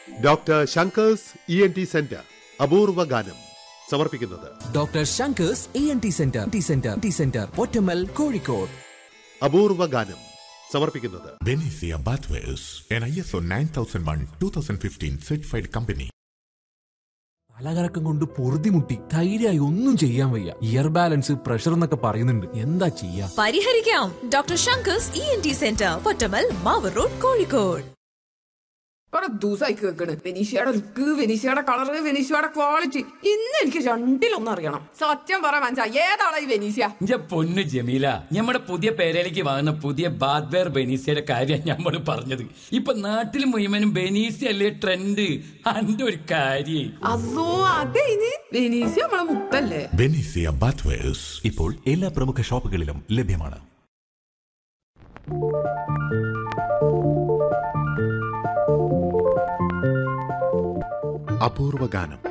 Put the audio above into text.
Doctor Shankar's E N T centre അപൂർവ ഗാനം സമർപ്പിക്കുന്നത് doctor Shankar's E N T centre T centre T centre Pottammal Kozhikode അപൂർവ ഗാനം സമർപ്പിക്കുന്നത് Benicia Bathwares, an ISO 9001 2015 certified company. തലകറക്കം കൊണ്ട് പൊറുതിമുട്ടി ധൈര്യമായി ഒന്നും ചെയ്യാൻ വയ്യ ഇയർ ബാലൻസ് പ്രഷർ എന്നൊക്കെ പറയുന്നുണ്ട് എന്താ ചെയ്യാ പരിഹരിക്കാം doctor Shankar's E N T centre Pottammal Mavoor road Kozhikode കുറെ ദിവസമായി കേൾക്കണ് വെനീഷയുടെ ലുക്ക് വെനീഷയുടെ കളറ് വെനീഷയുടെ ക്വാളിറ്റി ഇന്ന് എനിക്ക് രണ്ടിലൊന്നും അറിയണം സത്യം പറ മനസ്സാ ഏതാണ് ഈ വെനീഷ്യ ഇന്റെ പൊന്നു ജമീല നമ്മുടെ പുതിയ പേരയിലേക്ക് വാങ്ങുന്ന പുതിയ ബാദ്വെയർ ബെനീസിയുടെ കാര്യം നമ്മൾ പറഞ്ഞത് ഇപ്പൊ നാട്ടിൽ മുഴുവനും ബെനീസി അല്ലേ ട്രെൻഡ് അന്റെ ഒരു കാര്യം അതോ അതെ ഇനി വെനീഷ്യ നമ്മളെ മുത്തല്ലേ Benicia Bathwares. ഇപ്പോൾ എല്ലാ പ്രമുഖ ഷോപ്പുകളിലും ലഭ്യമാണ് അപൂർവ ഗാനം